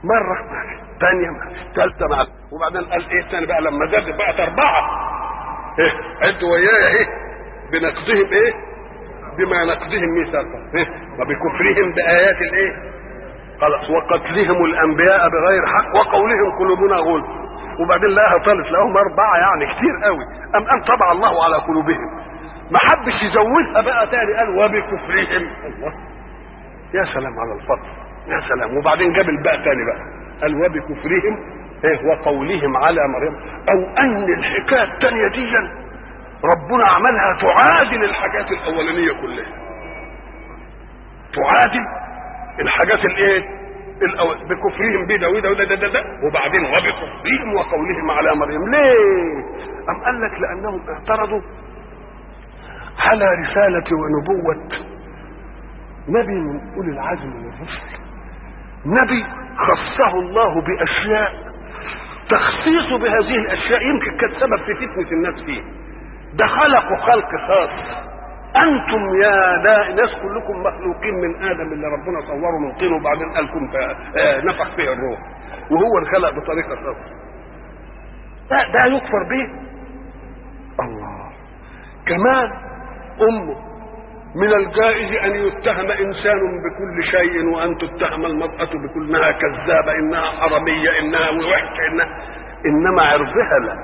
مره ماشي ثانيه ماشي ثالثه ماشي وبعدين قال ايه ثاني بقى لما زادت بقت اربعه ايه عدوا ويايا ايه بنقضهم ايه بما نقضهم ميثاقا ايه وبكفرهم بايات الايه خلاص وقتلهم الانبياء بغير حق وقولهم قلوبنا غلف وبعدين لقاها طالت لهم اربعه يعني كتير قوي ام ان طبع الله على قلوبهم ما حبش يزودها بقى تاني قال وبكفرهم الله يا سلام على الفضل يا سلام وبعدين جاب الباء تاني بقى قال وبكفرهم ايه وقولهم على مريم او ان الحكايه التانيه دي ربنا عملها تعادل الحاجات الاولانيه كلها تعادل الحاجات الايه الأول بكفرهم بده وده وده ده, ده, ده وبعدين وبكفرهم وقولهم على مريم ليه أم قال لك لأنهم اعترضوا على رسالة ونبوة نبي من أولي العزم من الرسل نبي خصه الله بأشياء تخصيصه بهذه الأشياء يمكن كان سبب في فتنة الناس فيه ده خلقوا خلق خاص انتم يا ناس كلكم مخلوقين من ادم اللي ربنا صوره من طين وبعدين قال كن نفخ فيه الروح وهو انخلق بطريقه خاصه ده, ده يكفر به الله كمان امه من الجائز ان يتهم انسان بكل شيء وان تتهم المراه بكل انها كذابه انها حراميه انها وحشه انها انما عرضها لا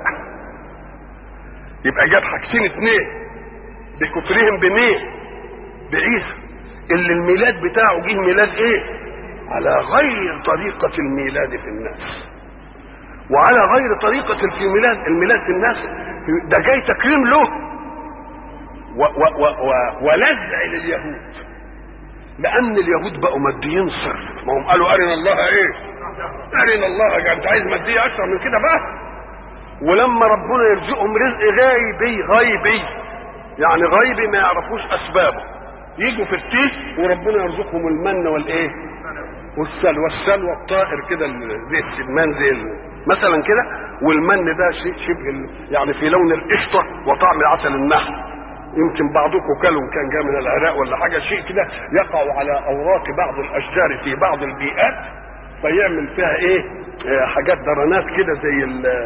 يبقى جاب حاجتين اثنين بكفرهم بمين بعيسى اللي الميلاد بتاعه جه ميلاد ايه على غير طريقة الميلاد في الناس وعلى غير طريقة في الميلاد الميلاد في الناس ده جاي تكريم له و و و و ولزع لليهود لأن اليهود بقوا ماديين صرف ما هم قالوا أرنا الله إيه أرنا الله أنت عايز مادية أكثر من كده بقى ولما ربنا يرزقهم رزق غايبي غايبي يعني غيبي ما يعرفوش اسبابه يجوا في التيه وربنا يرزقهم المن والايه والسلوى السلوى الطائر كده زي السمان زي مثلا كده والمن ده شيء شبه يعني في لون القشطه وطعم العسل النحل يمكن بعضكم كلوا كان جاء من العراق ولا حاجه شيء كده يقع على اوراق بعض الاشجار في بعض البيئات فيعمل فيها ايه حاجات درنات كده زي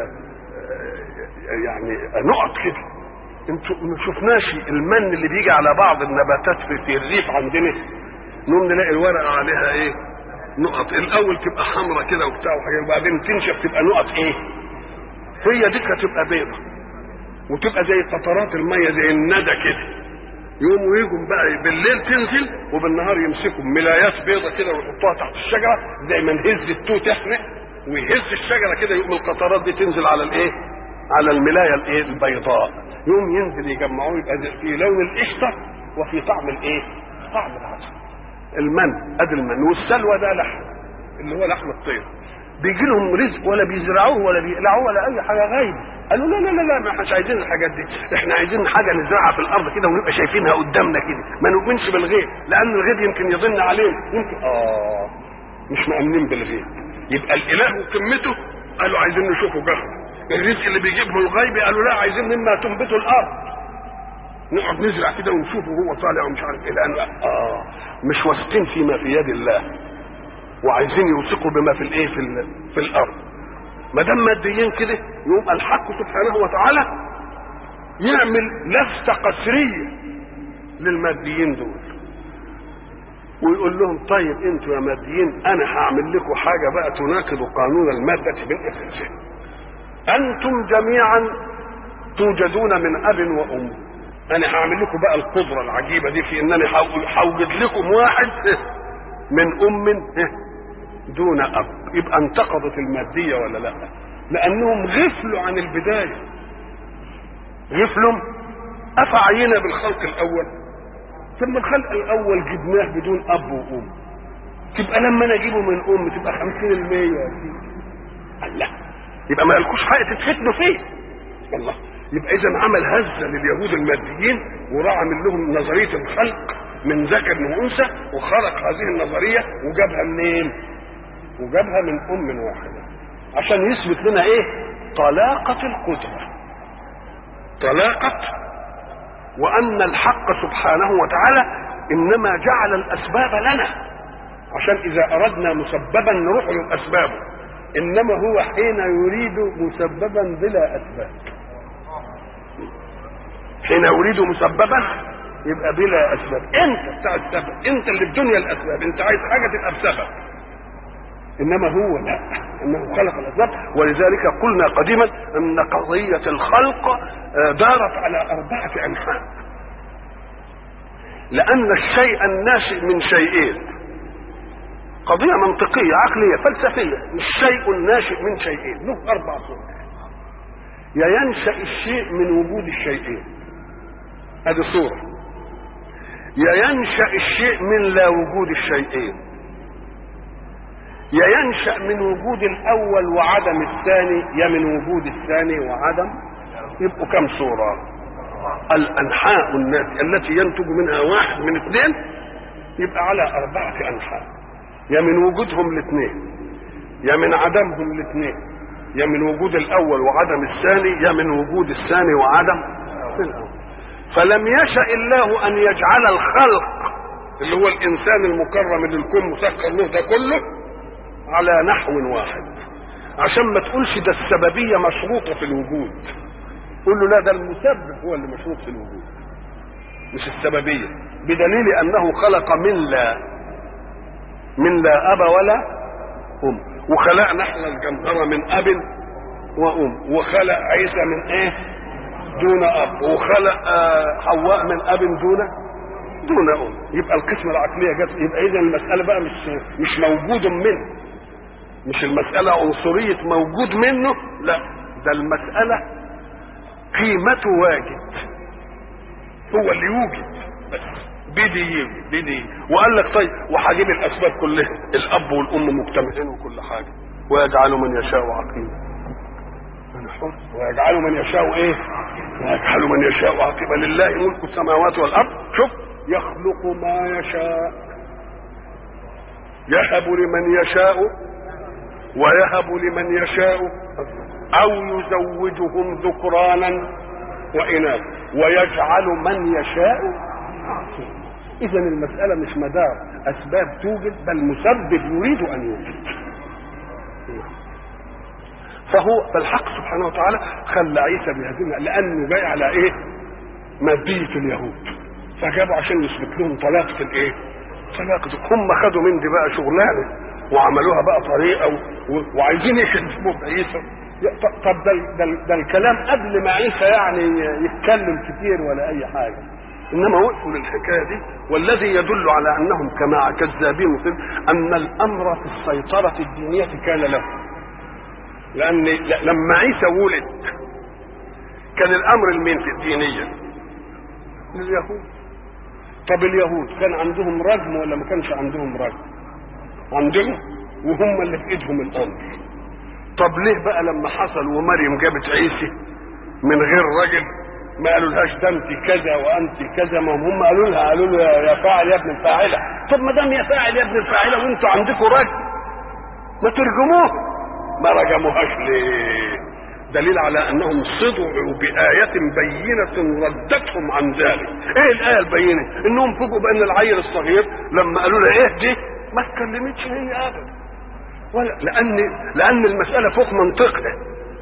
يعني نقط كده انتوا ما شفناش المن اللي بيجي على بعض النباتات في, في الريف عندنا نقوم نلاقي الورقه عليها ايه نقط الاول تبقى حمراء كده وبتاع وحاجات وبعدين تنشف تبقى نقط ايه هي دي تبقى بيضة وتبقى زي قطرات الميه زي الندى كده يقوموا يجوا بقى بالليل تنزل وبالنهار يمسكوا ملايات بيضة كده ويحطوها تحت الشجره زي ما نهز التوت احنا ويهز الشجره كده يقوم القطرات دي تنزل على الايه على الملايه الايه البيضاء يوم ينزل يجمعوه يبقى في لون القشطه وفي طعم الايه؟ طعم العسل. المن ادي المن والسلوى ده لحم اللي هو لحم الطير. بيجي لهم رزق ولا بيزرعوه ولا بيقلعوه ولا اي حاجه غايب. قالوا لا لا لا لا ما احناش عايزين الحاجات دي، احنا عايزين حاجه نزرعها في الارض كده ونبقى شايفينها قدامنا كده، ما نؤمنش بالغيب، لان الغيب يمكن يضن علينا، يمكن اه مش مأمنين بالغيب. يبقى الاله وقمته قالوا عايزين نشوفه جهر. الرزق اللي بيجيبه الغيبي قالوا لا عايزين مما تنبت الارض نقعد نزرع كده ونشوفه وهو طالع ومش عارف ايه لانه اه مش واثقين فيما في يد الله وعايزين يوثقوا بما في الايه في, ال- في الارض ما دام ماديين كده يقوم الحق سبحانه وتعالى يعمل لفته قسريه للماديين دول ويقول لهم طيب انتوا يا ماديين انا هعمل لكم حاجه بقى تناقض قانون الماده بالاساس انتم جميعا توجدون من اب وام انا هعمل لكم بقى القدره العجيبه دي في انني هوجد لكم واحد من ام دون اب يبقى انتقضت الماديه ولا لا لانهم غفلوا عن البدايه غفلوا افعينا بالخلق الاول ثم الخلق الاول جبناه بدون اب وام تبقى لما انا اجيبه من ام تبقى 50% يا سيدي قال لا يبقى ما لكوش حق تتفتنوا فيه الله يبقى اذا عمل هزه لليهود الماديين وراح عامل لهم نظريه الخلق من ذكر وانثى وخلق هذه النظريه وجابها منين؟ وجابها من ام واحده عشان يثبت لنا ايه؟ طلاقه القدره طلاقه وان الحق سبحانه وتعالى انما جعل الاسباب لنا عشان اذا اردنا مسببا نروح له باسبابه انما هو حين يريد مسببا بلا اسباب حين يريد مسببا يبقى بلا اسباب انت بتاع السبب انت اللي في دنيا الاسباب انت عايز حاجه تبقى بسبب انما هو لا انه خلق الاسباب ولذلك قلنا قديما ان قضيه الخلق آه، دارت على اربعه انحاء لان الشيء الناشئ من شيئين قضيه منطقيه عقليه فلسفيه الشيء الناشئ من شيئين له اربع صور يا ينشا الشيء من وجود الشيئين هذه صوره يا ينشا الشيء من لا وجود الشيئين يا ينشا من وجود الاول وعدم الثاني يا من وجود الثاني وعدم يبقوا كم صوره الانحاء الناتجة التي ينتج منها واحد من اثنين يبقى على اربعه انحاء يا من وجودهم الاثنين يا من عدمهم الاثنين يا من وجود الاول وعدم الثاني يا من وجود الثاني وعدم الاول فلم يشأ الله ان يجعل الخلق اللي هو الانسان المكرم اللي الكون مسخر له ده كله على نحو واحد عشان ما تقولش ده السببية مشروطة في الوجود قول له لا ده المسبب هو اللي مشروط في الوجود مش السببية بدليل انه خلق من لا من لا اب ولا ام وخلقنا احنا الجمهرة من اب وام وخلق عيسى من ايه دون اب وخلق آه حواء من اب دون دون ام يبقى القسمة العقلية جت يبقى اذا المسألة بقى مش مش موجود منه مش المسألة عنصرية موجود منه لا ده المسألة قيمته واجد هو اللي يوجد بس بدي يوجد بدي وقال لك طيب وهجيب الاسباب كلها الاب والام مجتمعين وكل حاجه ويجعل من يشاء عقيما انا حر ويجعل من يشاء ايه ويجعل من يشاء عقيما لله ملك السماوات والارض شوف يخلق ما يشاء يهب لمن يشاء ويهب لمن يشاء او يزوجهم ذكرانا واناثا ويجعل من يشاء اذا المساله مش مدار اسباب توجد بل مسبب يريد ان يوجد فهو فالحق سبحانه وتعالى خلى عيسى بهذه لانه جاي على ايه ماديه اليهود فجابوا عشان يثبت لهم طلاقه الايه طلاقه هم خدوا من دي بقى شغلانه وعملوها بقى طريقه و... و... وعايزين يكذبوا بعيسى طب ده, ده, ده الكلام قبل ما عيسى يعني يتكلم كتير ولا اي حاجه انما وقفوا للحكايه دي والذي يدل على انهم كما كذابين وكده ان الامر في السيطره الدينيه كان له لان لما عيسى ولد كان الامر لمين في الدينيه لليهود طب اليهود كان عندهم رجم ولا ما كانش عندهم رجم عندهم وهم اللي في ايدهم الامر طب ليه بقى لما حصل ومريم جابت عيسى من غير رجل ما قالوا لهاش ده انت كذا وانت كذا ما هم قالوا لها قالوا له يا فاعل يا ابن الفاعله طب ما دام يا فاعل يا ابن الفاعله وانتوا عندكم رجل ما ترجموه ما رجموهاش ليه دليل على انهم صدعوا بآية بينة ردتهم عن ذلك ايه الآية البينة انهم فوجئوا بان العيل الصغير لما قالوا له ايه دي ما اتكلمتش هي ابدا ولا لان لان المسألة فوق منطقها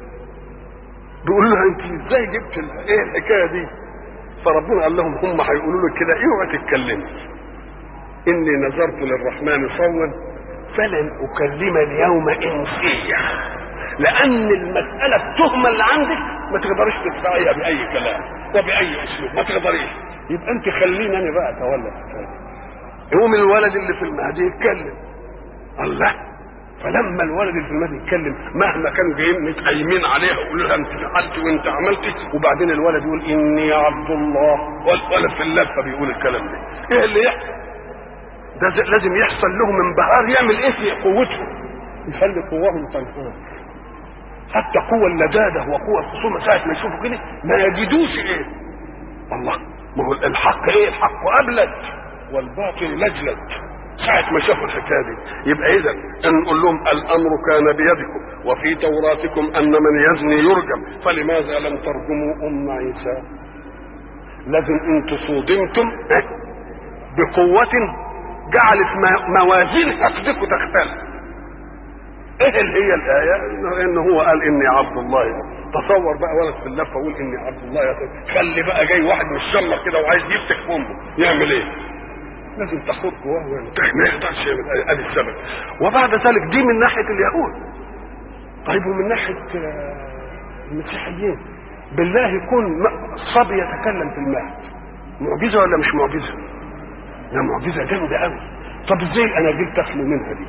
بيقول لها انت ازاي جبت ايه الحكاية دي فربنا قال لهم هم هيقولوا لك كده اوعى تتكلمي اني نذرت للرحمن صوما فلن اكلم اليوم انسيا لان المساله التهمه اللي عندك ما تقدريش تدفعيها باي كلام وباي اسلوب ما تقدريش يبقى انت خليني انا بقى اتولى يقوم الولد اللي في المهدي يتكلم الله فلما الولد اللي في المهدي يتكلم مهما كانوا جايين متقيمين عليها ويقولوا لها انت فعلت وانت عملتي وبعدين الولد يقول اني عبد الله والولد في اللفه بيقول الكلام ده ايه اللي يحصل؟ ده لازم يحصل لهم انبهار يعمل ايه في قوتهم يخلي قواهم تنهار حتى قوة اللدادة وقوة الخصومة ساعة ما يشوفوا كده ما يجدوش ايه الله ما هو الحق ايه الحق ابلد والباطل لجلد ساعة ما شافوا الحكاية دي يبقى إذا أن نقول لهم الأمر كان بيدكم وفي توراتكم أن من يزني يرجم فلماذا لم ترجموا أم عيسى لازم أن تصودمتم بقوة جعلت ما- موازين حقدكم تختلف ايه اللي هي الايه انه إن هو قال اني عبد الله تصور بقى ولد في اللفه يقول اني عبد الله يا سيدي. خلي بقى جاي واحد مش شمر كده وعايز يفتك في امه يعمل ايه لازم تاخد جواه وينتهي ما يقدرش يعمل ادي السبب وبعد ذلك دي من ناحيه اليهود طيب ومن ناحيه آه، المسيحيين بالله يكون م- صبي يتكلم في المهد معجزه ولا مش معجزه؟ ده معجزه جامده قوي طب ازاي الاناجيل تخلو منها دي؟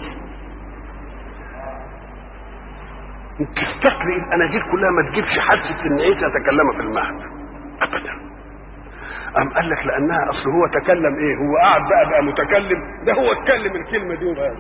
تستقرئ الاناجيل كلها ما تجيبش حادثه ان عيسى تكلم في المهد ابدا أم قال لك لأنها أصل هو تكلم إيه؟ هو قاعد بقى بقى متكلم ده هو اتكلم الكلمة دي وبقى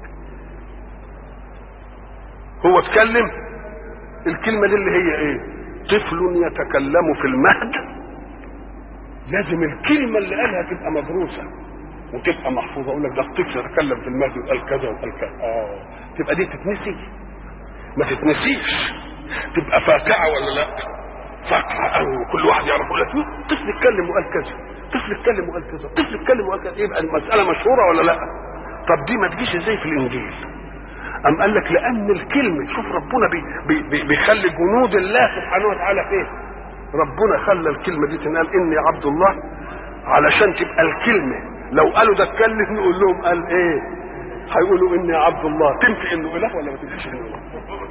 هو اتكلم الكلمة دي اللي هي إيه؟ طفل يتكلم في المهد لازم الكلمة اللي قالها تبقى مدروسة وتبقى محفوظة أقول لك ده الطفل يتكلم في المهد وقال كذا وقال كذا آه تبقى دي تتنسي ما تتنسيش تبقى فاقعة ولا لا؟ فاقعة أوي وكل واحد يعرف يقول لك طفل اتكلم وقال كذا طفل اتكلم وقال كذا طفل اتكلم وقال كذا يبقى المسألة مشهورة ولا لا؟ طب دي ما تجيش ازاي في الإنجيل؟ أم قال لك لأن الكلمة شوف ربنا بي بي بي بيخلي جنود الله سبحانه وتعالى فين؟ ربنا خلى الكلمة دي تنقال إني عبد الله علشان تبقى الكلمة لو قالوا ده اتكلم نقول لهم قال إيه؟ هيقولوا إني عبد الله تنفي إنه إله ولا ما تنفيش إنه إله؟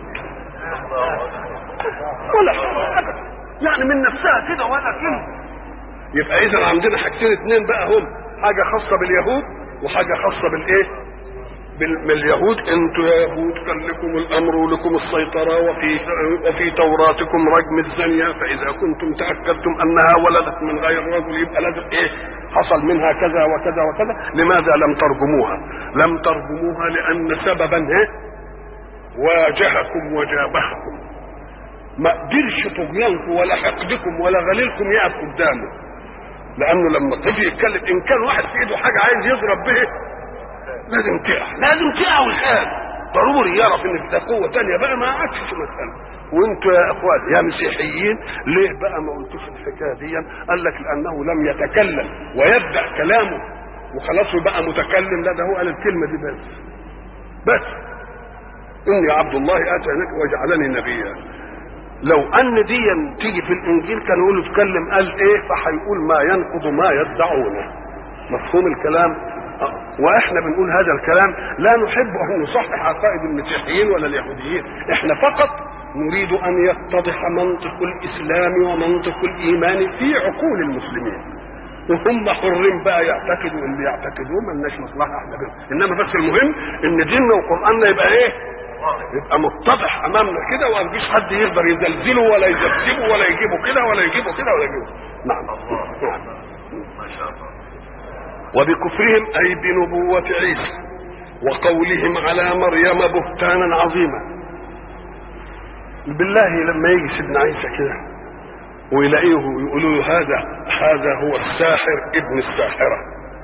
ولا حاجة أبدا يعني من نفسها كده ولا كلمة يبقى إذا عندنا حاجتين اتنين بقى هم حاجة خاصة باليهود وحاجة خاصة بالإيه؟ بال- باليهود انتوا يا يهود كان لكم الامر ولكم السيطره وفي وفي توراتكم رجم الزانيه فاذا كنتم تاكدتم انها ولدت من غير رجل يبقى لازم ايه؟ حصل منها كذا وكذا وكذا لماذا لم ترجموها؟ لم ترجموها لان سببا ايه؟ واجهكم وجابهكم ما قدرش طغيانكم ولا حقدكم ولا غليلكم يقف قدامه لانه لما تيجي يتكلم ان كان واحد في ايده حاجه عايز يضرب به لازم تقع لازم تقع والان ضروري يعرف ان ده قوه تانية بقى ما عادش في مساله وانتوا يا اخوان يا مسيحيين ليه بقى ما قلتوش الحكايه دي قال لك لانه لم يتكلم ويبدا كلامه وخلاص بقى متكلم لا ده هو قال الكلمه دي بس بس اني عبد الله اتانك وجعلني نبيا لو ان دي تيجي في الانجيل كان يقول اتكلم قال ايه فهيقول ما ينقض ما يدعونه مفهوم الكلام آه. واحنا بنقول هذا الكلام لا نحب ان نصحح عقائد المسيحيين ولا اليهوديين احنا فقط نريد ان يتضح منطق الاسلام ومنطق الايمان في عقول المسلمين وهم حرين بقى يعتقدوا اللي يعتقدوه ملناش مصلحه احنا بهم انما بس المهم ان ديننا وقراننا يبقى ايه يبقى متضح امامنا كده وما فيش حد يقدر يزلزله ولا يذبذبه ولا يجيبه كده ولا يجيبه كده ولا يجيبه نعم نعم ما شاء الله وبكفرهم اي بنبوة عيسى وقولهم على مريم بهتانا عظيما بالله لما يجي سيدنا عيسى كده ويلاقيه يقولوا له هذا هذا هو الساحر ابن الساحره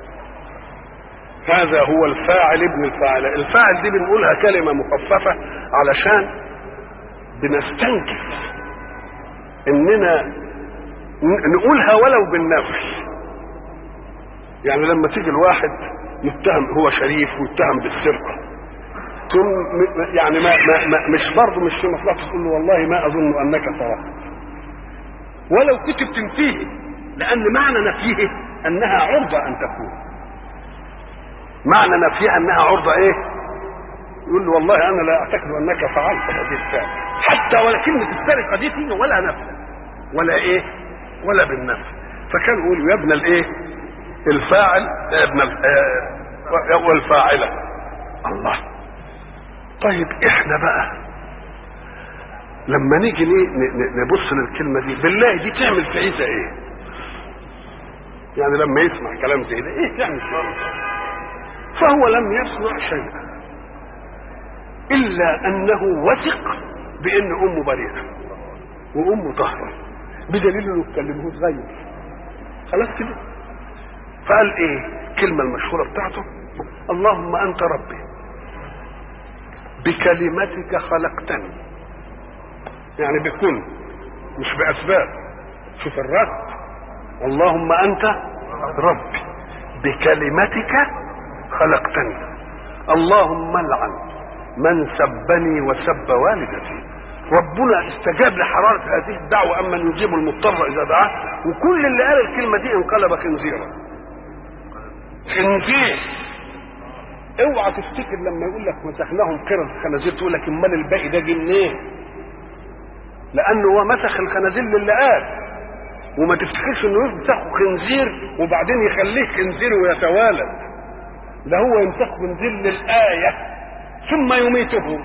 هذا هو الفاعل ابن الفاعل الفاعل دي بنقولها كلمه مخففه علشان بنستنكف اننا ن- نقولها ولو بالنفي يعني لما تيجي الواحد يتهم هو شريف ويتهم بالسرقه ثم م- يعني ما, ما, ما مش برضه مش في مصلحته تقول له والله ما اظن انك سرقت ولو كنت بتنفيه لان معنى نفيه انها عرضه ان تكون معنى نفيها انها عرضه ايه يقول له والله انا لا اعتقد انك فعلت هذه الفعل حتى ولا كلمه السرقه دي فيه ولا نفي ولا ايه ولا بالنفي فكان يقول يا ابن الايه الفاعل يا ابن ال- آه، والفاعله الله طيب احنا بقى لما نيجي ن- ن- نبص للكلمه دي بالله دي تعمل في عيسى ايه يعني لما يسمع كلام زي ده ايه تعمل في عيسى فهو لم يصنع شيئا الا انه وثق بان امه بريئه وامه طاهره بدليل انه كلمه صغير خلاص كده فقال ايه الكلمه المشهوره بتاعته اللهم انت ربي بكلمتك خلقتني يعني بكن مش باسباب شوف الرد اللهم انت ربي بكلمتك خلقتني اللهم لعن من سبني وسب والدتي ربنا استجاب لحرارة هذه الدعوة أما يجيب المضطر إذا دعاه وكل اللي قال الكلمة دي انقلب خنزيرا خنزير اوعى تفتكر لما يقول لك مسخناهم قرد الخنازير تقول لك امال الباقي ده جه منين؟ لانه هو مسخ الخنازير للي قال وما تفتكرش انه يمسخه خنزير وبعدين يخليه خنزير ويتوالد ده هو يمسخه خنزير للآية ثم يميته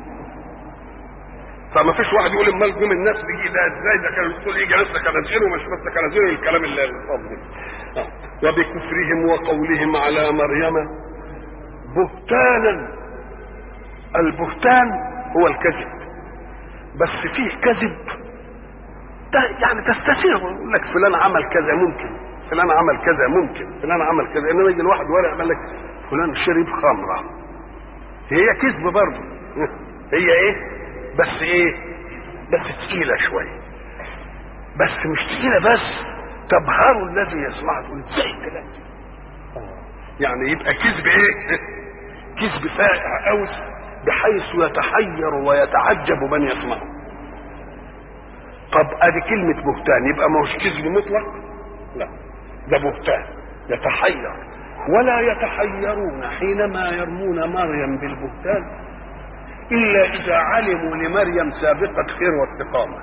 فما فيش واحد يقول امال جم الناس بيجي ده ازاي ده كان الرسول يجي ناس خنازير ومش بس خنازير الكلام اللي الفاضي وبكفرهم وقولهم على مريم بهتانا البهتان هو الكذب بس فيه كذب يعني تستشير يقول لك فلان عمل كذا ممكن فلان عمل كذا ممكن فلان عمل كذا انما يجي الواحد ورق قال لك فلان شرب خمره هي كذب برضه هي ايه بس ايه بس تقيله شويه بس مش تقيله بس تبهر الذي يسمعها تقول ازاي الكلام يعني يبقى كذب ايه كذب فائع قوي بحيث يتحير ويتعجب من يسمعه طب ادي كلمة بهتان يبقى ما هوش كذب مطلق لا ده بهتان يتحير ولا يتحيرون حينما يرمون مريم بالبهتان الا اذا علموا لمريم سابقة خير واستقامة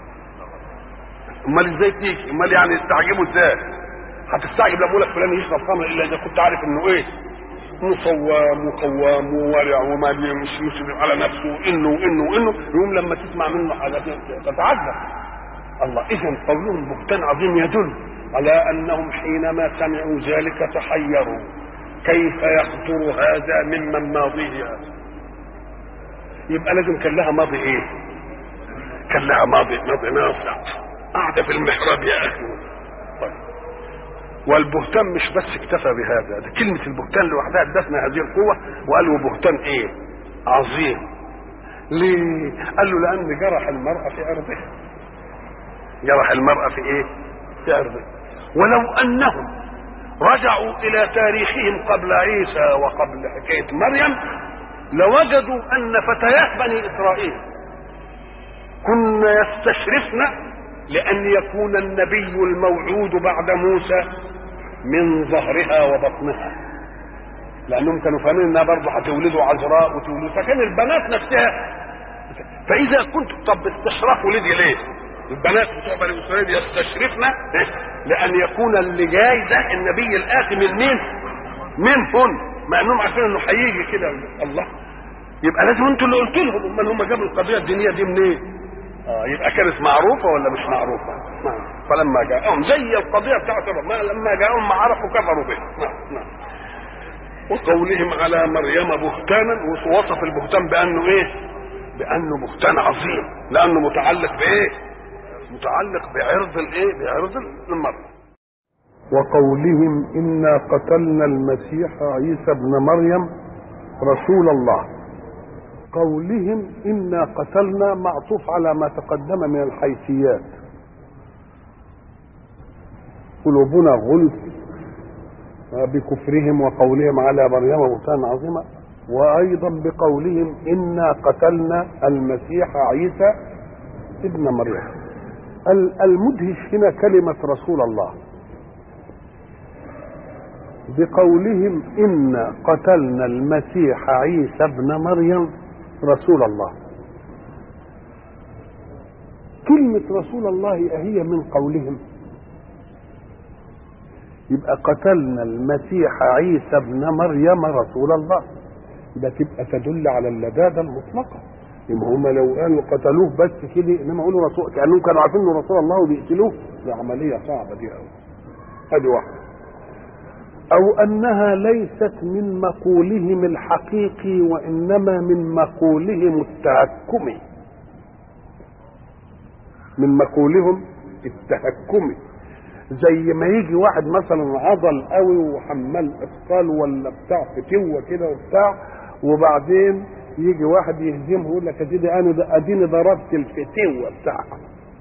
امال ازاي تيجي امال يعني يستعجبوا ازاي هتستعجب لما اقول لك فلان يشرب خمر الا اذا كنت عارف انه ايه مصوام وقوام وورع وما مش مسلم على نفسه وانه وانه وانه يوم لما تسمع منه حاجات تتعجب الله اذا قولهم بهتان عظيم يدل على انهم حينما سمعوا ذلك تحيروا كيف يخطر هذا ممن ماضيه هذا يبقى لازم كان لها ماضي ايه كان لها ماضي ماضي ناصع قاعده في المحراب يا اخي طيب والبهتان مش بس اكتفى بهذا ده كلمة البهتان لوحدها ادتنا هذه القوة وقال له بهتان ايه عظيم ليه قال له لان جرح المرأة في عرضها جرح المرأة في ايه في عرضها ولو انهم رجعوا الى تاريخهم قبل عيسى وقبل حكاية مريم لوجدوا ان فتيات بني اسرائيل كن يستشرفن لأن يكون النبي الموعود بعد موسى من ظهرها وبطنها لأنهم كانوا فاهمين إنها برضه هتولدوا عذراء وتولدوا فكان البنات نفسها فإذا كنت طب استشرفوا لدي ليه؟ البنات بتوع بني إسرائيل يستشرفن لأن يكون اللي جاي ده النبي الآتي من مين؟ منهن مع إنهم عارفين إنه هيجي كده الله يبقى لازم انتوا اللي قلت لهم امال هم جابوا القضيه الدينيه دي منين؟ إيه؟ آه يبقى كانت معروفة ولا مش معروفة نعم فلما جاءهم زي القضية بتاعت ما لما جاءهم ما عرفوا كفروا به نعم نعم وقولهم على مريم بهتانا ووصف البهتان بأنه ايه بأنه بهتان عظيم لأنه متعلق بإيه متعلق بعرض الايه بعرض المرأة وقولهم إنا قتلنا المسيح عيسى ابن مريم رسول الله قولهم إنا قتلنا معطوف على ما تقدم من الحيثيات قلوبنا غلف بكفرهم وقولهم على مريم بهتان عظيما وأيضا بقولهم إنا قتلنا المسيح عيسى ابن مريم المدهش هنا كلمة رسول الله بقولهم إنا قتلنا المسيح عيسى ابن مريم رسول الله كلمة رسول الله هي من قولهم يبقى قتلنا المسيح عيسى ابن مريم رسول الله ده تبقى تدل على اللذاذة المطلقة يبقى هم لو قالوا قتلوه بس كده انما قالوا رسول كانهم كانوا عارفين انه رسول الله وبيقتلوه دي عملية صعبة دي قوي ادي واحدة او انها ليست من مقولهم الحقيقي وانما من مقولهم التهكمي من مقولهم التهكمي زي ما يجي واحد مثلا عضل قوي وحمال اثقال ولا بتاع فتوه كده وبتاع وبعدين يجي واحد يهزمه يقول لك اديني انا اديني ضربت الفتوه بتاعها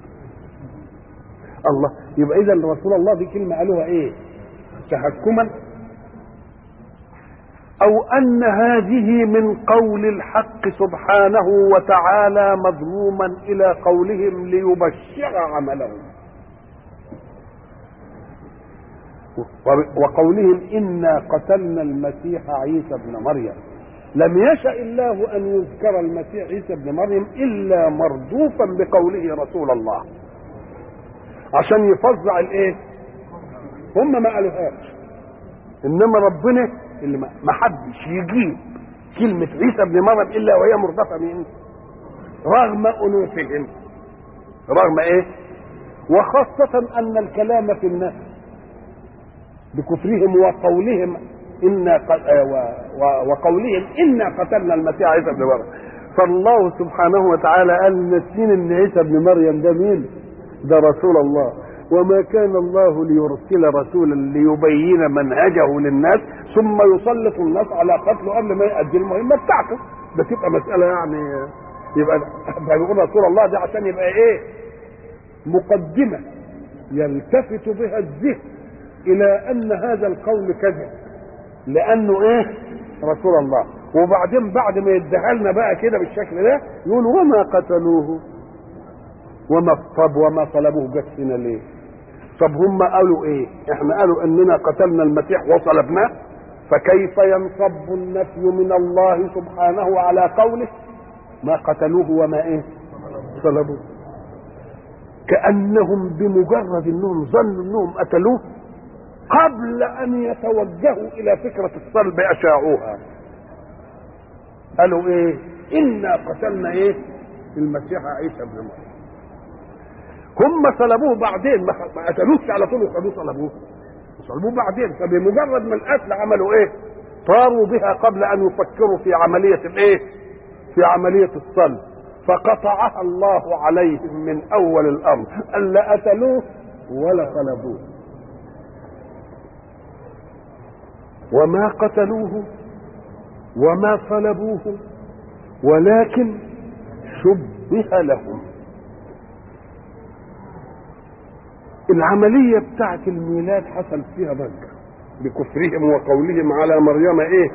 الله يبقى اذا رسول الله دي كلمه قالوها ايه تهكما او ان هذه من قول الحق سبحانه وتعالى مضموما الى قولهم ليبشر عملهم وقولهم انا قتلنا المسيح عيسى ابن مريم لم يشا الله ان يذكر المسيح عيسى ابن مريم الا مردوفا بقوله رسول الله عشان يفظع الايه هم ما قالوهاش انما ربنا اللي ما حدش يجيب كلمة عيسى ابن مريم الا وهي مردفة من رغم انوثهم رغم ايه وخاصة ان الكلام في الناس بكفرهم وقولهم إنا وقولهم إنا قتلنا المسيح عيسى ابن مريم فالله سبحانه وتعالى قال نسين ان عيسى ابن مريم ده مين؟ ده رسول الله وما كان الله ليرسل رسولا ليبين منهجه للناس ثم يسلط الناس على قتله قبل ما يؤدي المهمه بتاعته ده تبقى مساله يعني يبقى بيقول رسول الله ده عشان يبقى ايه؟ مقدمه يلتفت بها الذهن الى ان هذا القول كذب لانه ايه رسول الله وبعدين بعد ما يديها لنا بقى كده بالشكل ده يقول وما قتلوه وما طب وما صلبوه جت هنا ليه طب هم قالوا ايه احنا قالوا اننا قتلنا المسيح وصلبناه فكيف ينصب النفي من الله سبحانه على قوله ما قتلوه وما ايه صلبوه كانهم بمجرد انهم ظنوا انهم قتلوه قبل ان يتوجهوا الى فكره الصلب اشاعوها قالوا ايه انا قتلنا ايه المسيح عيسى ابن مريم هم صلبوه بعدين ما قتلوش على طول وخدوه صلبوه صلبوه بعدين فبمجرد ما القتل عملوا ايه طاروا بها قبل ان يفكروا في عمليه الايه في عمليه الصلب فقطعها الله عليهم من اول الامر الا قتلوه ولا صلبوه وما قتلوه وما صلبوه ولكن شبه لهم العملية بتاعت الميلاد حصل فيها ضجة بكفرهم وقولهم على مريم ايه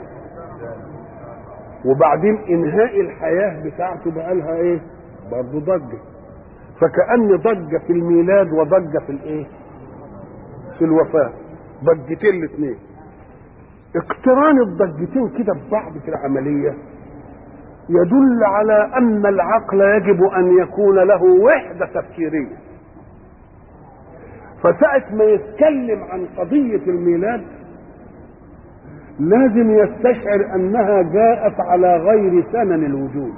وبعدين انهاء الحياة بتاعته بقى لها ايه برضه ضجة فكأن ضجة في الميلاد وضجة في الايه في الوفاة ضجتين الاثنين اقتران الضجتين كده ببعض في العملية يدل على أن العقل يجب أن يكون له وحدة تفكيرية فساعة ما يتكلم عن قضية الميلاد لازم يستشعر أنها جاءت على غير ثمن الوجود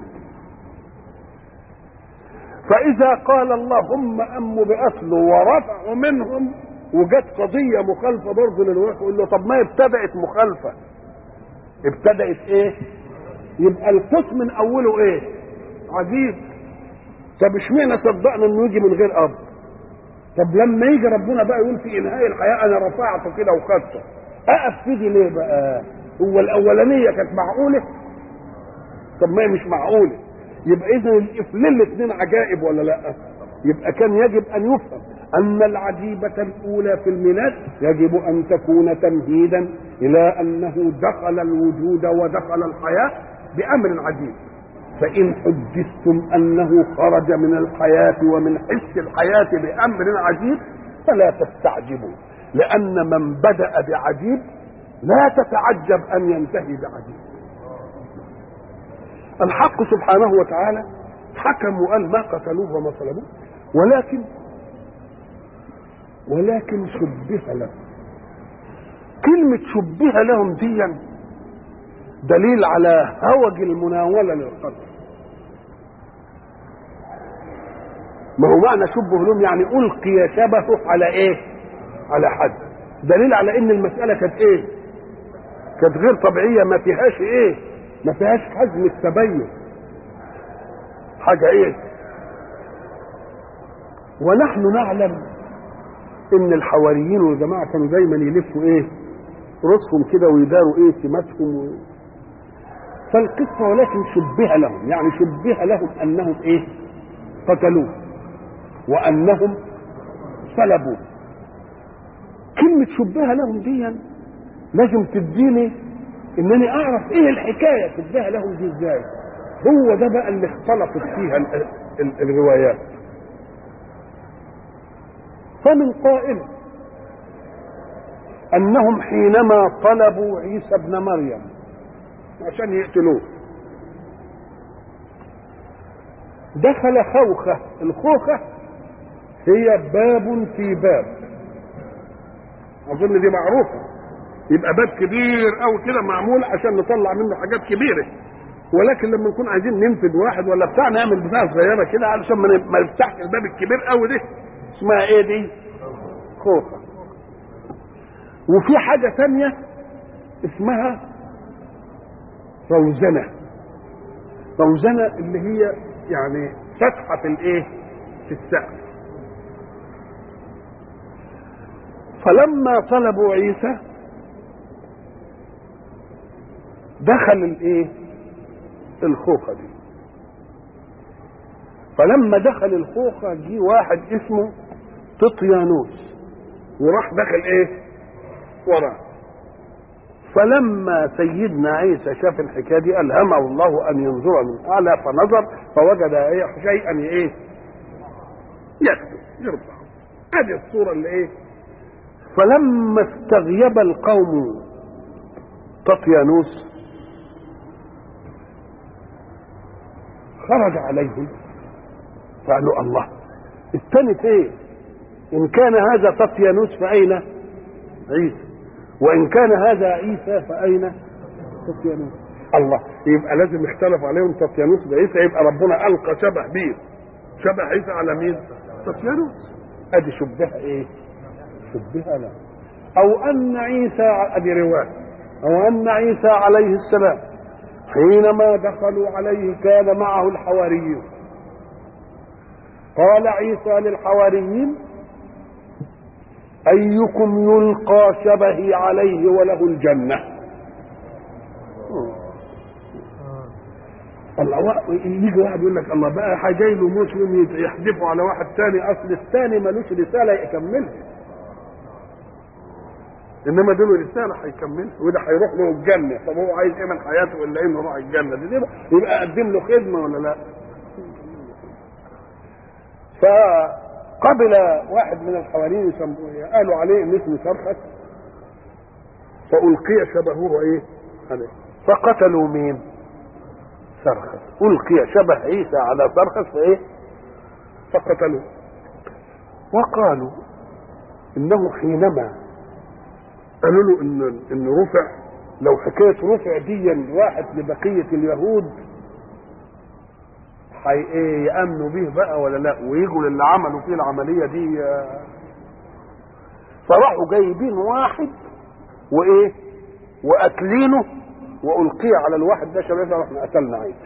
فإذا قال اللهم أم بأصله ورفعوا منهم وجت قضيه مخالفه برضه للوحي يقول له طب ما ابتدات مخالفه ابتدات ايه يبقى القسم من اوله ايه عجيب طب اشمعنى صدقنا انه يجي من غير اب طب لما يجي ربنا بقى يقول في انهاء الحياه انا رفعته كده وخدته اقف في دي ليه بقى هو الاولانيه كانت معقوله طب ما هي مش معقوله يبقى اذا الافلين الاثنين عجائب ولا لا يبقى كان يجب ان يفهم أن العجيبة الأولى في الميلاد يجب أن تكون تمهيدا إلى أنه دخل الوجود ودخل الحياة بأمر عجيب فإن حدثتم أنه خرج من الحياة ومن حس الحياة بأمر عجيب فلا تستعجبوا لأن من بدأ بعجيب لا تتعجب أن ينتهي بعجيب الحق سبحانه وتعالى حكم وقال ما قتلوه وما صلبوه ولكن ولكن شبه لهم كلمة شبه لهم دي دليل على هوج المناولة للقدر ما هو معنى شبه لهم يعني ألقي شبهه على إيه؟ على حد دليل على إن المسألة كانت إيه؟ كانت غير طبيعية ما فيهاش إيه؟ ما فيهاش حزم التبين حاجة إيه؟ ونحن نعلم ان الحواريين والجماعه كانوا دايما يلفوا ايه رؤوسهم كده ويداروا ايه سماتهم و... فالقصه ولكن شبه لهم يعني شبه لهم انهم ايه قتلوه وانهم صلبوه كلمه شبه لهم دي لازم تديني انني اعرف ايه الحكايه تديها لهم دي ازاي هو ده بقى اللي اختلطت فيها ال- ال- الروايات فمن قائل انهم حينما طلبوا عيسى ابن مريم عشان يقتلوه دخل خوخه الخوخه هي باب في باب اظن دي معروفه يبقى باب كبير قوي كده معمول عشان نطلع منه حاجات كبيره ولكن لما نكون عايزين ننفذ واحد ولا بتاع نعمل بتاع صغيره كده علشان ما ن- ما نفتحش الباب الكبير قوي ده اسمها ايه دي؟ خوخه وفي حاجه ثانيه اسمها روزنه روزنه اللي هي يعني فتحه في الايه؟ في السقف فلما طلبوا عيسى دخل الايه الخوخه دي فلما دخل الخوخه جه واحد اسمه تطيانوس وراح دخل ايه وراه فلما سيدنا عيسى شاف الحكايه دي الهمه الله ان ينظر من اعلى فنظر فوجد إيه شيئا ايه يكتب يرفع هذه الصوره اللي ايه فلما استغيب القوم ططيانوس خرج عليهم قالوا الله الثاني فين ان كان هذا ططيانوس فاين عيسى وان كان هذا عيسى فاين ططيانوس الله يبقى لازم يختلف عليهم ططيانوس بعيسى يبقى ربنا القى شبه مين شبه عيسى على مين ططيانوس ادي شبه ايه شبه له او ان عيسى ادي روايه او ان عيسى عليه السلام حينما دخلوا عليه كان معه الحواريون قال عيسى للحواريين ايكم يلقى شبهي عليه وله الجنه الله اللي يجي واحد يقول لك الله بقى جاي له موت يوم يحدفوا على واحد تاني اصل الثاني ملوش رساله يكملها انما دول رساله هيكملها وده هيروح له الجنه طب هو عايز ايه من حياته الا انه يروح الجنه دي يبقى قدم له خدمه ولا لا؟ فقبل واحد من الحواريين يسموه قالوا عليه ان اسمه سرخس فألقي شبهه ايه؟ عليه فقتلوا مين؟ سرخس ألقي شبه عيسى على سرخس فايه؟ فقتلوه وقالوا انه حينما قالوا له ان ان رفع لو حكايه رفع دي واحد لبقيه اليهود حي ايه يامنوا به بقى ولا لا ويجوا للي عملوا فيه العمليه دي آه، فراحوا جايبين واحد وايه واكلينه والقي على الواحد ده شباب احنا قتلنا عيسى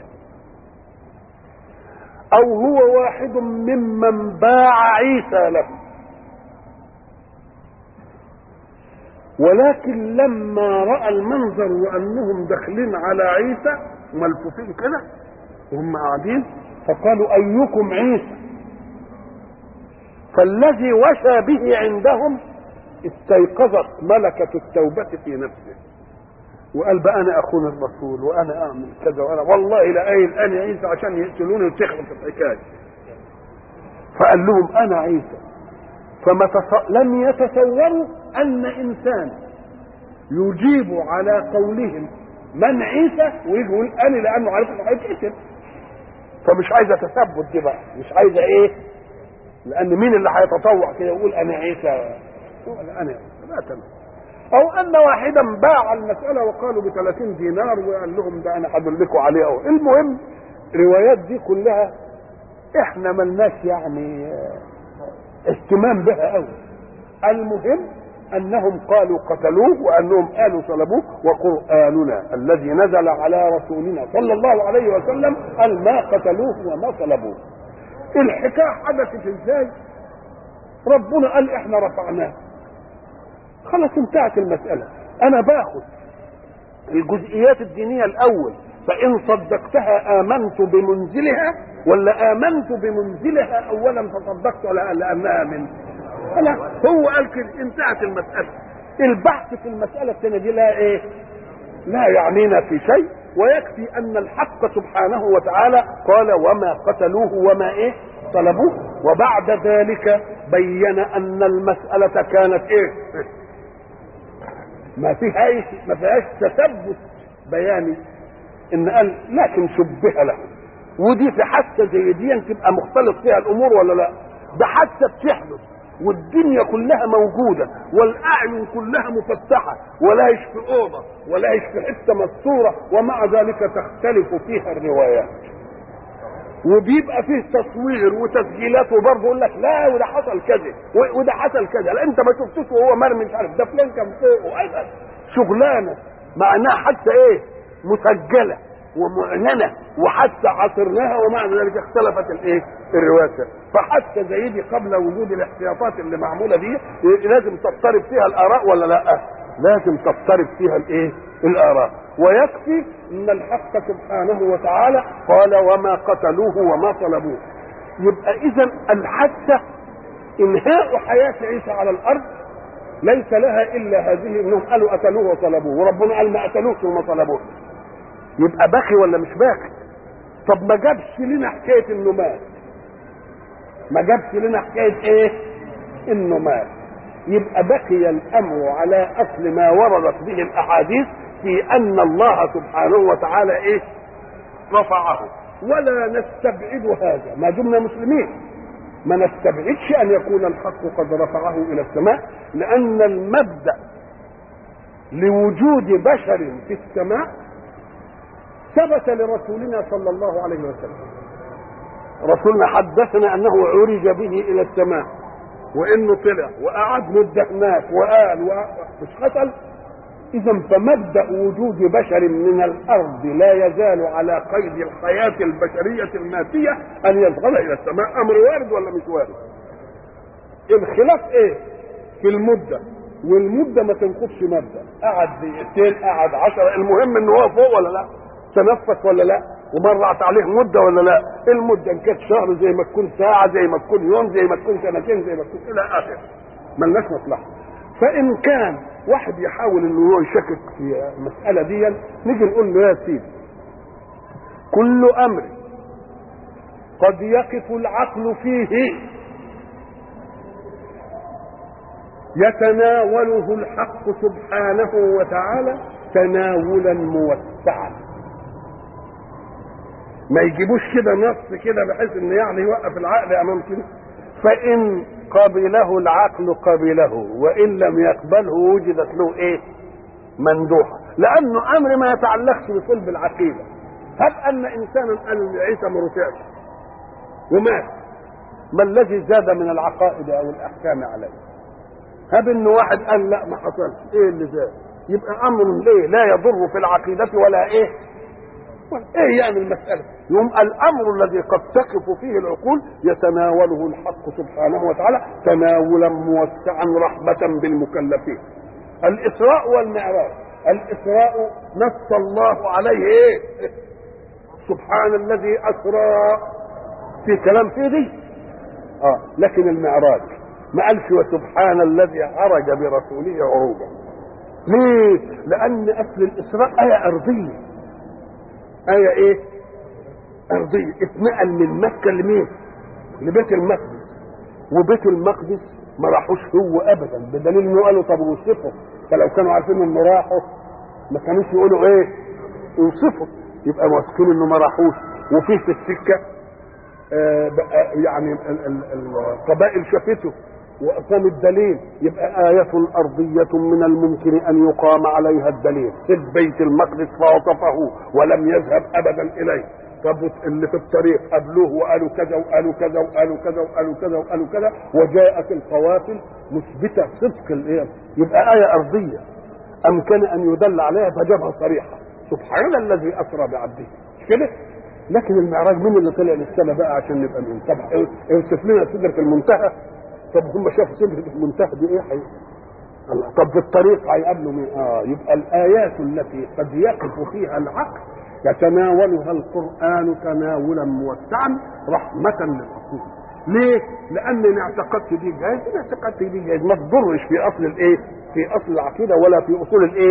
او هو واحد ممن باع عيسى له ولكن لما راى المنظر وانهم داخلين على عيسى ملفوفين كده وهم قاعدين فقالوا ايكم عيسى فالذي وشى به عندهم استيقظت ملكة التوبة في نفسه وقال بقى انا اخون الرسول وانا اعمل كذا وانا والله لا قايل انا عيسى عشان يقتلوني وتخلص الحكايه فقال لهم انا عيسى فما تص... لم يتصوروا ان انسان يجيب على قولهم من عيسى ويجي يقول انا لانه عارف انه هيتقتل فمش عايزه تثبت دي بقى مش عايزه ايه لان مين اللي هيتطوع كده يقول انا عيسى ولا انا عيسى لا تمام او ان واحدا باع المساله وقالوا ب 30 دينار وقال لهم ده انا هدلكوا عليه أو المهم الروايات دي كلها احنا ملناش يعني اهتمام بها قوي المهم انهم قالوا قتلوه وانهم قالوا صلبوه وقراننا الذي نزل على رسولنا صلى الله عليه وسلم قال ما قتلوه وما صلبوه الحكايه حدثت ازاي ربنا قال احنا رفعناه خلاص انتهت المساله انا باخد الجزئيات الدينيه الاول فان صدقتها امنت بمنزلها ولا امنت بمنزلها اولا فصدقت لانها من خلاص هو قال كده انتهت المساله البحث في المساله الثانيه دي لا ايه لا يعنينا في شيء ويكفي ان الحق سبحانه وتعالى قال وما قتلوه وما ايه طلبوه وبعد ذلك بين ان المساله كانت ايه ما فيهاش ما فيهاش تثبت بياني ان قال لكن شبه له ودي في حادثه زي دي تبقى مختلط فيها الامور ولا لا ده حادثه بتحدث والدنيا كلها موجوده والاعين كلها مفتحه ولا هيش في اوضه ولا هيش في حته مستوره ومع ذلك تختلف فيها الروايات وبيبقى فيه تصوير وتسجيلات وبرضه يقول لك لا وده حصل كذا و- وده حصل كذا لا انت ما شفتوش وهو مرمي مش عارف ده فلان كان فوقه أيضا شغلانه معناها حتى ايه مسجله ومعلنه وحتى عصرناها ومع ذلك اختلفت الايه الروايه فحتى زي دي قبل وجود الاحتياطات اللي معموله دي لازم تضطرب فيها الاراء ولا لا لازم تضطرب فيها الايه الاراء ويكفي ان الحق سبحانه وتعالى قال وما قتلوه وما صلبوه يبقى اذا الحادثه انهاء حياه عيسى على الارض ليس لها الا هذه انهم قالوا قتلوه وصلبوه وربنا قال ما قتلوش وما صلبوه يبقى باقي ولا مش باقي طب ما جابش لنا حكايه انه مات ما جابش لنا حكايه ايه انه مات يبقى بقي الامر على اصل ما وردت به الاحاديث في ان الله سبحانه وتعالى ايه رفعه ولا نستبعد هذا ما دمنا مسلمين ما نستبعدش ان يكون الحق قد رفعه الى السماء لان المبدا لوجود بشر في السماء ثبت لرسولنا صلى الله عليه وسلم رسولنا حدثنا انه عرج به الى السماء وانه طلع وقعد مده هناك وقال مش قتل اذا فمبدا وجود بشر من الارض لا يزال على قيد الحياه البشريه الماديه ان يدخل الى السماء امر وارد ولا مش وارد الخلاف ايه في المده والمده ما تنقضش مبدا قعد دقيقتين قعد عشرة المهم ان هو فوق ولا لا تنفس ولا لا ومرت عليه مده ولا لا المده ان كانت شهر زي ما تكون ساعه زي ما تكون يوم زي ما تكون سنتين زي ما تكون الى اخره ملناش مصلحه فان كان واحد يحاول انه هو يشكك في المساله دي نيجي نقول له يا سيدي كل امر قد يقف العقل فيه يتناوله الحق سبحانه وتعالى تناولا موسعا ما يجيبوش كده نص كده بحيث ان يعني يوقف العقل امام كده فان قبله العقل قبله وان لم يقبله وجدت له ايه مندوحه لانه امر ما يتعلقش بصلب العقيده هب ان انسانا قال عيسى ما رفعش ومات ما الذي زاد من العقائد او الاحكام عليه هب ان واحد قال لا ما حصلش ايه اللي زاد يبقى امر ليه لا يضر في العقيده ولا ايه ايه يعني المسألة يوم الامر الذي قد تقف فيه العقول يتناوله الحق سبحانه وتعالى تناولا موسعا رحمة بالمكلفين الاسراء والمعراج الاسراء نص الله عليه ايه سبحان الذي اسرى في كلام في دي اه لكن المعراج ما قالش وسبحان الذي عرج برسوله عروجا ليه لان اصل الاسراء ايه ارضيه آية إيه؟ أرضية اتنقل من مكة لمين؟ لبيت المقدس وبيت المقدس ما راحوش هو أبدا بدليل إنه قالوا طب وصفوا فلو كانوا عارفين إنه راحوا ما كانوش يقولوا إيه؟ يوصفوا يبقى واثقين إنه ما راحوش وفيه في السكة آه بقى يعني ال- ال- القبائل شافته وأقام الدليل يبقى آية أرضية من الممكن أن يقام عليها الدليل سد بيت المقدس فوصفه ولم يذهب أبدا إليه طب اللي في الطريق قابلوه وقالوا كذا وقالوا كذا وقالوا كذا وقالوا كذا وقالوا كذا وجاءت القوافل مثبتة صدق الإيه يبقى آية أرضية أمكن أن يدل عليها فجابها صريحة سبحان الذي أسرى بعبده مش كده؟ لكن المعراج مين اللي طلع للسماء بقى عشان نبقى من طب اوصف لنا سدرة المنتهى طب هم شافوا سدرة المنتهى دي ايه حقيقة الله طب في الطريق هيقابلوا مين؟ اه يبقى الايات التي قد يقف فيها العقل يتناولها القران تناولا موسعا رحمه للعقول. ليه؟ لان ان اعتقدت دي جايز ان اعتقدت دي جايز ما تضرش في اصل الايه؟ في اصل العقيده ولا في اصول الايه؟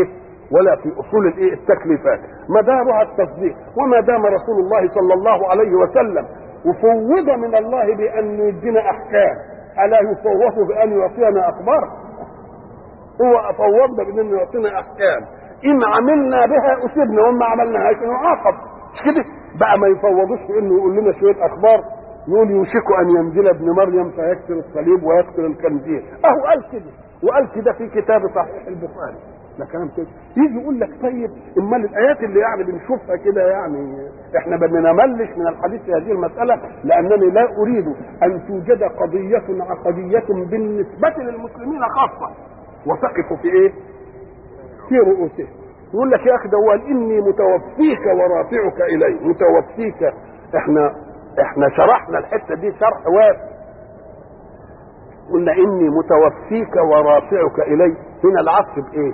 ولا في اصول الايه التكليفات مدارها التصديق وما دام رسول الله صلى الله عليه وسلم وفوض من الله بان يدينا احكام الا يفوض بان يعطينا اخبار هو فوضنا بان يعطينا احكام ان عملنا بها اصبنا وما عملناهاش نعاقب مش كده بقى ما يفوضوش في انه يقول لنا شويه اخبار يقول يوشك ان ينزل ابن مريم فيكسر الصليب ويقتل الخنزير اهو قال كده وقال كده في كتاب صحيح البخاري ده كلام كده يجي يقول لك طيب امال الايات اللي يعني بنشوفها كده يعني احنا ما بنملش من الحديث في هذه المساله لانني لا اريد ان توجد قضيه عقديه بالنسبه للمسلمين خاصه وتقف في ايه؟ في رؤوسهم يقول لك يا اخي ده هو قال اني متوفيك ورافعك الي متوفيك احنا احنا شرحنا الحته دي شرح واسع قلنا اني متوفيك ورافعك الي هنا العطف بايه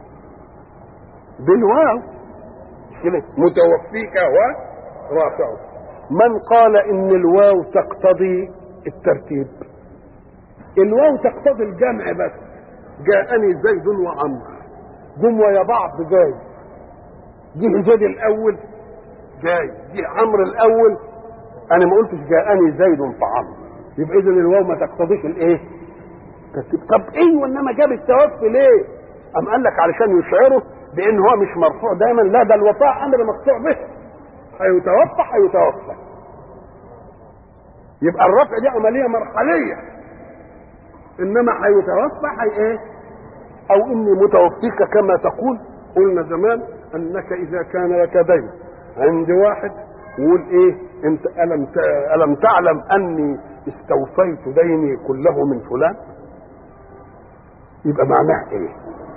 بالواو كده متوفيك ورافعك من قال ان الواو تقتضي الترتيب الواو تقتضي الجمع بس جاءني زيد وعمرو جم ويا بعض جاي جه زيد الاول جاي جه عمرو الاول انا ما قلتش جاءني زيد فعمرو يبقى اذا الواو ما تقتضيش الايه طب ايوه انما جاب التوفي ليه ام قال لك علشان يشعره بان هو مش مرفوع دايما لا ده الوفاء امر مقطوع به هيتوفى هيتوفى يبقى الرفع دي عمليه مرحليه انما هيتوفى هي ايه او اني متوفيك كما تقول قلنا زمان انك اذا كان لك دين عند واحد يقول ايه انت الم الم تعلم اني استوفيت ديني كله من فلان يبقى معناه ايه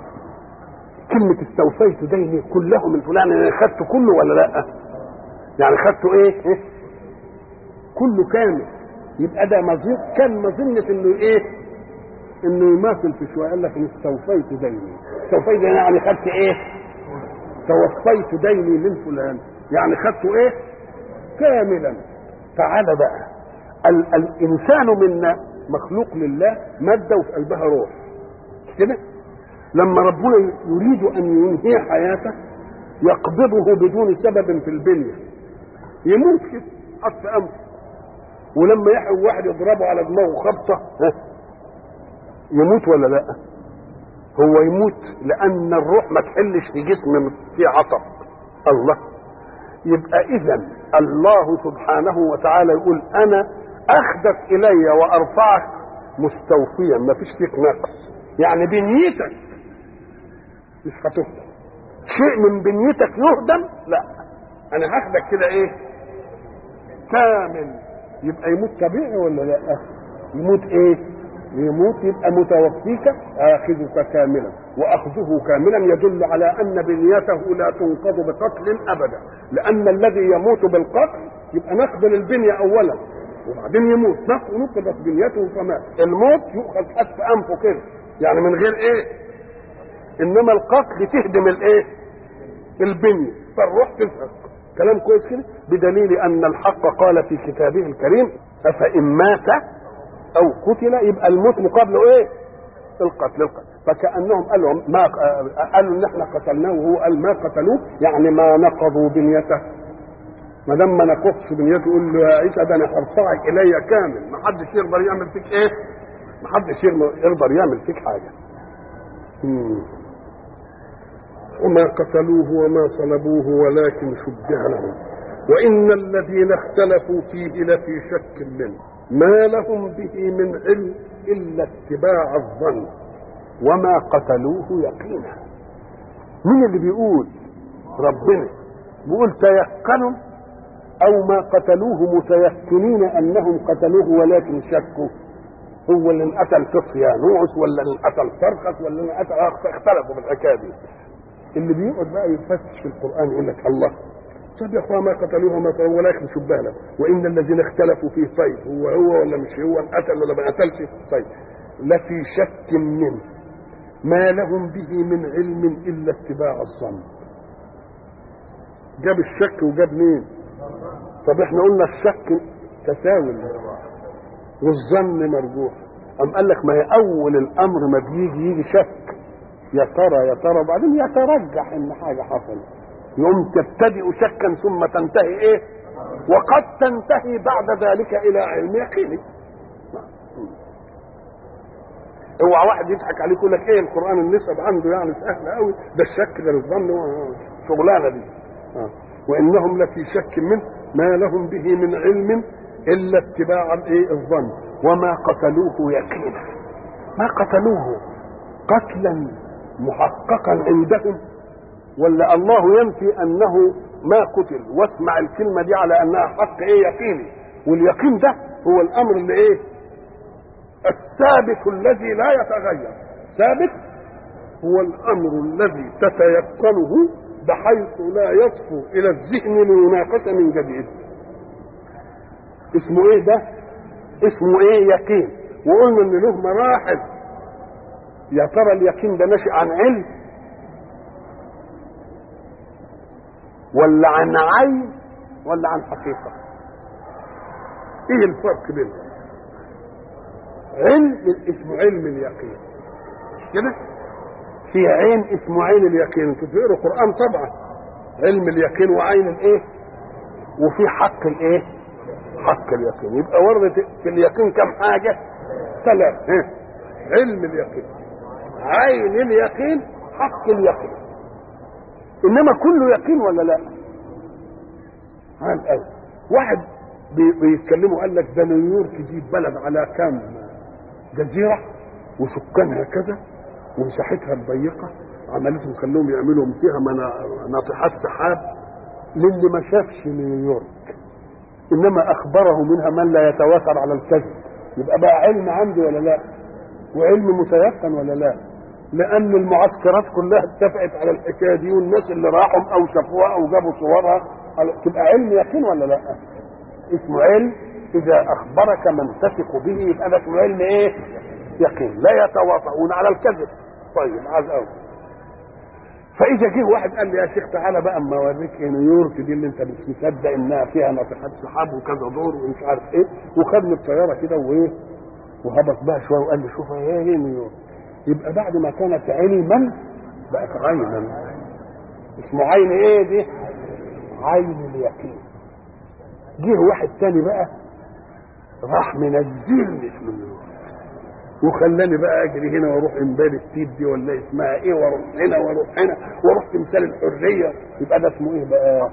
كلمة استوفيت ديني كله من فلان انا خدته كله ولا لا يعني خدته ايه, إيه؟ كله كامل يبقى ده مظن كان مظنة انه ايه انه يماثل في شويه قال لك ان استوفيت ديني استوفيت ديني يعني خدت ايه توفيت ديني من فلان يعني خدته ايه كاملا تعال بقى ال الانسان منا مخلوق لله ماده وفي قلبها روح كده لما ربنا يريد ان ينهي حياته يقبضه بدون سبب في البنيه يموت كده حط انفه ولما يحيى واحد يضربه على دماغه خبطه يموت ولا لا هو يموت لان الروح ما تحلش في جسم فيه عطب الله يبقى اذا الله سبحانه وتعالى يقول انا اخدك الي وارفعك مستوفيا ما فيش فيك نقص يعني بنيتك مش هتهدم شيء من بنيتك يهدم لا انا هاخدك كده ايه كامل يبقى يموت طبيعي ولا لا يموت ايه يموت يبقى متوفيك اخذك كاملا واخذه كاملا يدل على ان بنيته لا تنقض بقتل ابدا لان الذي يموت بالقتل يبقى نقبل البنيه اولا وبعدين يموت نقضت بنيته فمات الموت يؤخذ حتف انفه كده يعني من غير ايه انما القتل تهدم الايه البنيه فالروح تزهق كلام كويس كده بدليل ان الحق قال في كتابه الكريم افان مات او قتل يبقى الموت مقابله ايه القتل القتل فكانهم قالوا ما قالوا ان احنا قتلناه وهو قال ما قتلوه يعني ما نقضوا بنيته ما دام ما نقضش بنيته يقول له يا عيسى ده انا هرفعك الي كامل ما حدش يقدر يعمل فيك ايه ما حدش يقدر يعمل فيك حاجه مم. وما قتلوه وما صلبوه ولكن شبه لهم وان الذين اختلفوا فيه لفي شك منه ما لهم به من علم الا اتباع الظن وما قتلوه يقينا مين اللي بيقول ربنا بيقول تيقنوا او ما قتلوه متيقنين انهم قتلوه ولكن شكوا هو اللي انقتل صفيانوس ولا اللي انقتل فرخس ولا اللي انقتل اختلفوا في الحكايه دي اللي بيقعد بقى يفتش في القران يقول لك الله طب يا اخوان ما قتلوه وما قتلوه ولكن شبه له وان الذين اختلفوا فيه طيب هو هو ولا مش هو قتل ولا ما قتلش طيب لفي شك منه ما لهم به من علم الا اتباع الظن جاب الشك وجاب مين طب احنا قلنا الشك تساوي والظن مرجوح أم قال لك ما هي أول الأمر ما بيجي يجي شك يا ترى يا ترى وبعدين يترجح ان حاجه حصلت يوم تبتدئ شكا ثم تنتهي ايه وقد تنتهي بعد ذلك الى علم يقيني اوعى واحد يضحك عليك يقول لك ايه القران النسب عنده يعني سهله قوي ده الشك ده الظن شغلانه دي آه. وانهم لفي شك منه ما لهم به من علم الا اتباع الايه الظن وما قتلوه يقينا ما قتلوه قتلا محققا عندهم ولا الله ينفي انه ما قتل واسمع الكلمه دي على انها حق ايه يقيني واليقين ده هو الامر اللي ايه الثابت الذي لا يتغير ثابت هو الامر الذي تتيقنه بحيث لا يصفو الى الذهن لمناقشه من جديد اسمه ايه ده اسمه ايه يقين وقلنا ان له مراحل يا ترى اليقين ده ناشئ عن علم ولا عن عين ولا عن حقيقه ايه الفرق بينهم علم اسمه علم اليقين كده في عين اسمه عين اليقين انتوا بتقروا قران طبعا علم اليقين وعين الايه وفي حق الايه حق اليقين يبقى وردت في اليقين كم حاجه ثلاث ها. علم اليقين عين اليقين حق اليقين انما كله يقين ولا لا عن قوي واحد بي- بيتكلموا قال لك ده نيويورك دي بلد على كام جزيره وسكانها كذا ومساحتها الضيقه عملتهم خلوهم يعملوا فيها منا- ناطحات سحاب للي ما شافش نيويورك انما اخبره منها من لا يتواتر على الكذب يبقى بقى علم عندي ولا لا وعلم متيقن ولا لا لان المعسكرات كلها اتفقت على الحكايه دي والناس اللي راحوا او شافوها او جابوا صورها على- تبقى علم يقين ولا لا اسمه علم اذا اخبرك من تثق به يبقى ده اسمه علم ايه يقين لا يتواطؤون على الكذب طيب عايز قوي فاذا جه واحد قال لي يا شيخ تعالى بقى اما اوريك إيه نيويورك دي اللي انت مش مصدق انها فيها ناطحات سحاب وكذا دور ومش عارف ايه وخدني الطياره كده وايه وهبط بها شويه وقال لي شوف ايه هي نيويورك يبقى بعد ما كانت علما بقت عينا اسمه عين ايه دي عين اليقين جه واحد تاني بقى راح منزلني في نيويورك وخلاني بقى اجري هنا واروح امبارح ستيت دي ولا اسمها ايه واروح هنا واروح هنا واروح تمثال الحريه يبقى ده اسمه ايه بقى؟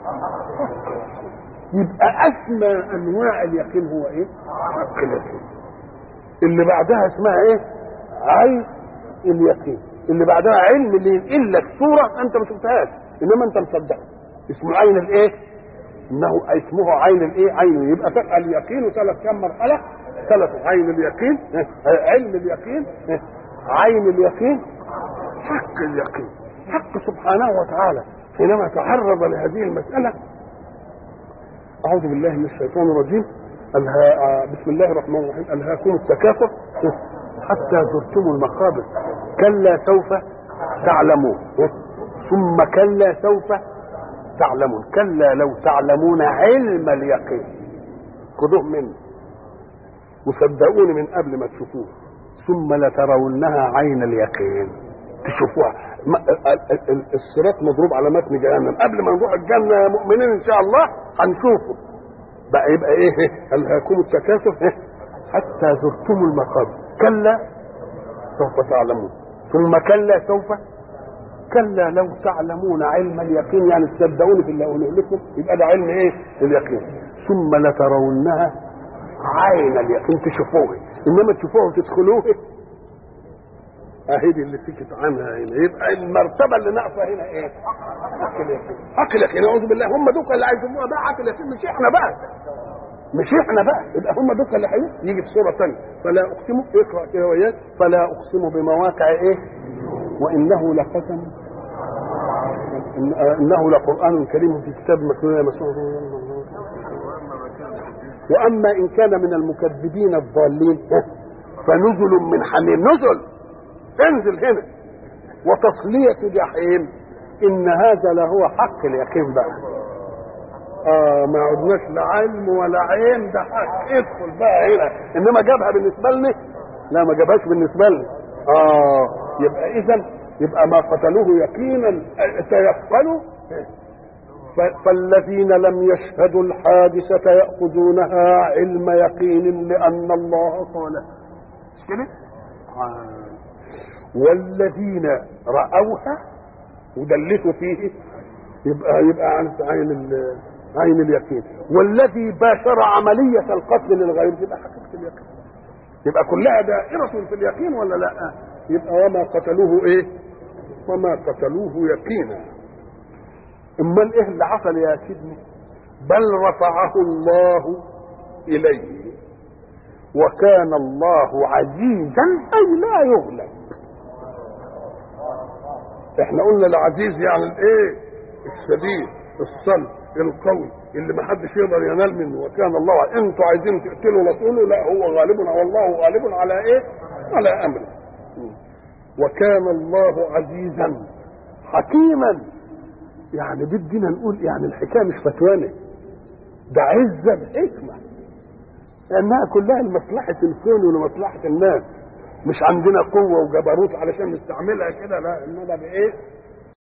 يبقى اسمى انواع اليقين هو ايه؟ حق اليقين اللي بعدها اسمها ايه؟ عين اليقين اللي بعدها علم اللي ينقل لك صوره انت ما شفتهاش انما انت مصدقها اسمه عين الايه؟ انه اسمه عين الايه؟ عين يبقى فرق اليقين ثلاث كم مرحله؟ ثلاث عين اليقين اه، علم اليقين اه، عين اليقين حق اليقين حق سبحانه وتعالى حينما تعرض لهذه المسألة أعوذ بالله من الشيطان الرجيم ألها آه، بسم الله الرحمن الرحيم ألهاكم التكاثر حتى زرتم المقابر كلا سوف تعلمون ثم كلا سوف تعلمون كلا لو تعلمون علم اليقين خذوه مني وصدقوني من قبل ما تشوفوه ثم لترونها عين اليقين تشوفوها ما- ال- ال- ال- الصراط مضروب على متن جهنم قبل ما نروح الجنه يا مؤمنين ان شاء الله هنشوفه بقى يبقى ايه الهاكم التكاثر إيه؟ حتى زرتم المقابر كلا سوف تعلمون ثم كلا سوف كلا لو تعلمون علم اليقين يعني تصدقوني في اللي اقوله لكم يبقى ده علم ايه اليقين ثم لترونها عين اليقين تشوفوه انما تشوفوه وتدخلوه اهي دي اللي سكت عنها هنا يبقى المرتبه اللي ناقصه هنا ايه؟ حق اليقين حق اليقين اعوذ بالله هم دول اللي هيشوفوها بقى حق اليقين مش احنا بقى مش احنا بقى يبقى هم دول اللي هيجوا يجي في صوره ثانيه فلا اقسم اقرا كده وياك فلا اقسم بمواقع ايه؟ وانه لقسم إن- انه لقران كريم في كتاب مكنون يا مسعود واما ان كان من المكذبين الضالين فنزل من حميم نزل انزل هنا وتصلية جحيم ان هذا لهو حق اليقين بقى اه ما عدناش لا علم ولا عين ده حق ادخل بقى هنا انما جابها بالنسبه لنا لا ما جابهاش بالنسبه لنا اه يبقى اذا يبقى ما قتلوه يقينا تيقنوا ف- فالذين لم يشهدوا الحادثة يأخذونها علم يقين لأن الله قاله مش كده؟ آه. والذين رأوها ودلسوا فيه يبقى يبقى عن عين ال- عين اليقين والذي باشر عملية القتل للغير تبقى حقيقة اليقين يبقى كلها دائرة في اليقين ولا لا؟ يبقى وما قتلوه ايه؟ وما قتلوه يقينا. امال ايه اللي حصل يا سيدنا؟ بل رفعه الله اليه وكان الله عزيزا اي لا يغلب. احنا قلنا العزيز يعني الايه؟ الشديد الصلب القوي اللي ما حدش يقدر ينال منه وكان الله ع- انتوا عايزين تقتلوا رسوله لا هو غالب والله غالب على ايه؟ على امره. وكان الله عزيزا حكيما يعني بدنا نقول يعني الحكايه مش فتوانه ده عزه بحكمه لانها كلها لمصلحه الكون ولمصلحه الناس مش عندنا قوه وجبروت علشان نستعملها كده لا انما بايه؟